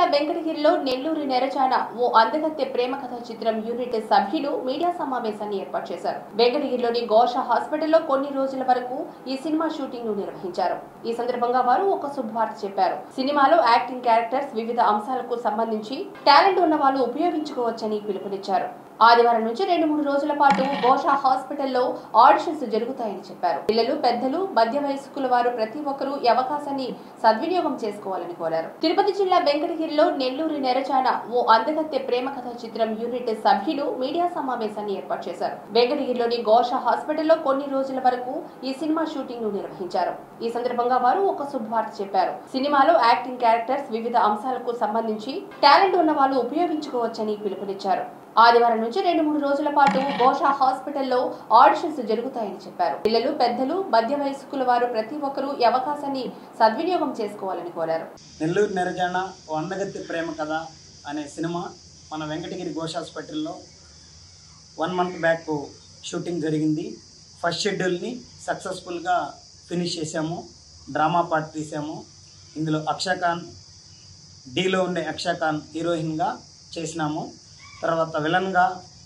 జిల్లా వెంకటగిరిలో నెల్లూరు నెరచాన ఓ అందగత్తె ప్రేమ కథ చిత్రం యూనిట్ సభ్యులు మీడియా సమావేశాన్ని ఏర్పాటు చేశారు వెంకటగిరిలోని ఘోష హాస్పిటల్లో కొన్ని రోజుల వరకు ఈ సినిమా షూటింగ్ ను నిర్వహించారు ఈ సందర్భంగా వారు ఒక శుభవార్త చెప్పారు సినిమాలో యాక్టింగ్ క్యారెక్టర్స్ వివిధ అంశాలకు సంబంధించి టాలెంట్ ఉన్న వాళ్ళు ఉపయోగించుకోవచ్చని పిలుపునిచ్చారు ఆదివారం నుంచి రెండు మూడు రోజుల పాటు ఘోష హాస్పిటల్లో ఆడిషన్స్ జరుగుతాయని చెప్పారు పిల్లలు పెద్దలు మధ్య వయస్కుల వారు ప్రతి ఒక్కరూ ఈ అవకాశాన్ని సద్వినియోగం చేసుకోవాలని కోరారు తిరుపతి జిల్లా వెంకటగిరిలో నెల్లూరు నెరచాన ఓ అందగత్తె ప్రేమ కథ చిత్రం యూనిట్ సభ్యులు మీడియా సమావేశాన్ని ఏర్పాటు చేశారు వెంకటగిరిలోని ఘోష హాస్పిటల్లో కొన్ని రోజుల వరకు ఈ సినిమా షూటింగ్ ను నిర్వహించారు ఈ సందర్భంగా వారు ఒక శుభవార్త చెప్పారు సినిమాలో యాక్టింగ్ క్యారెక్టర్స్ వివిధ అంశాలకు సంబంధించి టాలెంట్ ఉన్న వాళ్ళు ఉపయోగించుకోవచ్చని పిలుపునిచ్చారు ఆదివారం నుంచి రెండు మూడు రోజుల పాటు ఘోష హాస్పిటల్లో ఆడిషన్స్ జరుగుతాయని చెప్పారు పిల్లలు పెద్దలు మధ్య వయస్కుల వారు ప్రతి ఒక్కరూ ఈ అవకాశాన్ని సద్వినియోగం చేసుకోవాలని కోరారు నెల్లూరు నెరజాన ఓ అందగత్తి ప్రేమ కథ అనే సినిమా మన వెంకటగిరి ఘోష్ హాస్పిటల్లో వన్ మంత్ బ్యాక్ షూటింగ్ జరిగింది ఫస్ట్ షెడ్యూల్ని సక్సెస్ఫుల్గా ఫినిష్ చేసాము డ్రామా పార్ట్ తీసాము ఇందులో అక్షాఖాన్ డీలో ఉండే అక్షాఖాన్ హీరోయిన్గా చేసినాము తర్వాత విలన్గా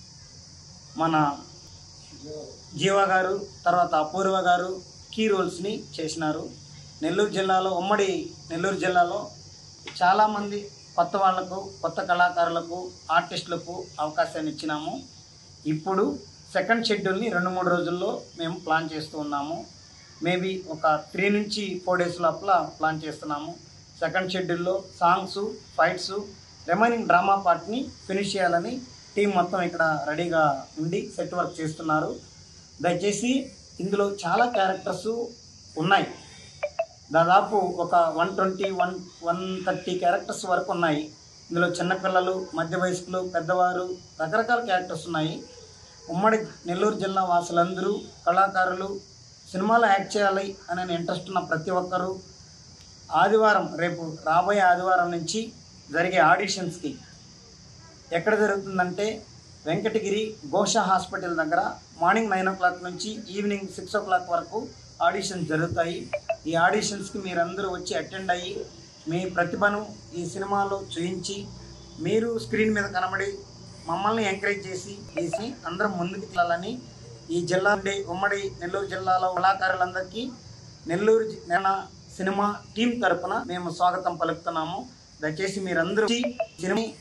మన జీవ గారు తర్వాత అపూర్వ గారు కీ రోల్స్ని చేసినారు నెల్లూరు జిల్లాలో ఉమ్మడి నెల్లూరు జిల్లాలో చాలామంది కొత్త వాళ్లకు కొత్త కళాకారులకు ఆర్టిస్టులకు అవకాశాన్ని ఇచ్చినాము ఇప్పుడు సెకండ్ షెడ్యూల్ని రెండు మూడు రోజుల్లో మేము ప్లాన్ చేస్తూ ఉన్నాము మేబీ ఒక త్రీ నుంచి ఫోర్ డేస్ లోపల ప్లాన్ చేస్తున్నాము సెకండ్ షెడ్యూల్లో సాంగ్స్ ఫైట్స్ రిమైనింగ్ డ్రామా పార్ట్ని ఫినిష్ చేయాలని టీం మొత్తం ఇక్కడ రెడీగా ఉండి సెట్ వర్క్ చేస్తున్నారు దయచేసి ఇందులో చాలా క్యారెక్టర్స్ ఉన్నాయి దాదాపు ఒక one twenty one one thirty characters వరకు ఉన్నాయి ఇందులో చిన్నపిల్లలు మధ్య వయస్కులు పెద్దవారు రకరకాల క్యారెక్టర్స్ ఉన్నాయి ఉమ్మడి నెల్లూరు జిల్లా వాసులందరూ కళాకారులు సినిమాలో యాక్ట్ చేయాలి అనే ఇంట్రెస్ట్ ఉన్న ప్రతి ఒక్కరూ ఆదివారం రేపు రాబోయే ఆదివారం నుంచి జరిగే ఆడిషన్స్కి ఎక్కడ జరుగుతుందంటే వెంకటగిరి ఘోష హాస్పిటల్ దగ్గర మార్నింగ్ నైన్ ఓ క్లాక్ నుంచి ఈవినింగ్ సిక్స్ ఓ క్లాక్ వరకు ఆడిషన్స్ జరుగుతాయి ఈ ఆడిషన్స్కి మీరందరూ వచ్చి అటెండ్ అయ్యి మీ ప్రతిభను ఈ సినిమాలో చూయించి మీరు స్క్రీన్ మీద కనబడి మమ్మల్ని ఎంకరేజ్ చేసి చేసి అందరం ముందుకు వెళ్ళాలని ఈ జిల్లా నుండి ఉమ్మడి నెల్లూరు జిల్లాలో కళాకారులందరికీ నెల్లూరు జి- నెల సినిమా టీం తరపున మేము స్వాగతం పలుకుతున్నాము దయచేసి మీరందరూ వచ్చి సినిమా